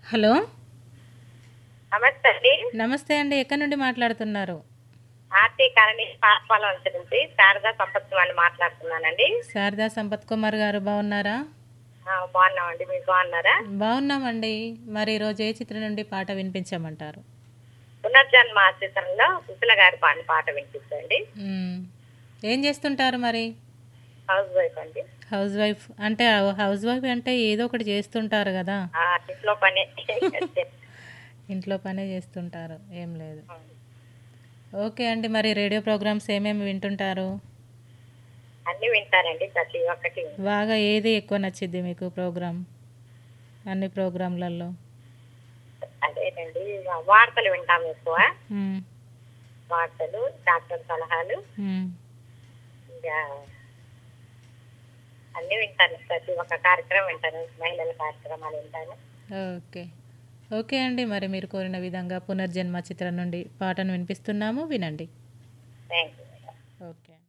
Hello నమస్తే అండి నమస్తే అండి ఎక్కడి నుండి మాట్లాడుతున్నారు ఆర్టీ కాలనీ పాఠశాల నుంచి శారదా సంపత్తి అని మాట్లాడుతున్నానండి శారదా సంపత్ కుమార్ గారు బాగున్నారా ఆ, బాగున్నామండి మీరు బాగున్నారా బాగున్నామండి మరి ఈరోజు ఏ చిత్రం నుండి పాట వినిపించమంటారు పునర్జన్మ చిత్రంలో సుశీల గారి పాడిన పాట వినిపిస్తుంది మ్మ్. ఏం చేస్తుంటారు మరి హౌస్ వైఫ్ అండి హౌస్ వైఫ్ అంటే హౌస్ వైఫ్ అంటే ఏదో ఒకటి చేస్తుంటారు కదా ఆ, ఇంట్లో పని ఇంట్లో పనే చేస్తుంటారు ఏం లేదు ఓకే అండి మరి రేడియో ప్రోగ్రామ్స్ ఏమేమి వింటుంటారు అన్ని వింటారండి ప్రతి ఒక్కటి బాగా ఏది ఎక్కువ నచ్చిద్ది మీకు ప్రోగ్రామ్ అన్ని ప్రోగ్రాంలలో అదేనండి వార్తలు వింటాం ఎక్కువ మ్మ్. వార్తలు డాక్టర్ సలహాలు మ్మ్. ఇంకా అన్ని వింటాను ప్రతి ఒక్క కార్యక్రమం వింటాను మహిళల కార్యక్రమాలు వింటాను ఓకే ఓకే అండి మరి మీరు కోరిన విధంగా పునర్జన్మ చిత్రం నుండి పాటను వినిపిస్తున్నాము వినండి థ్యాంక్ యూ ఓకే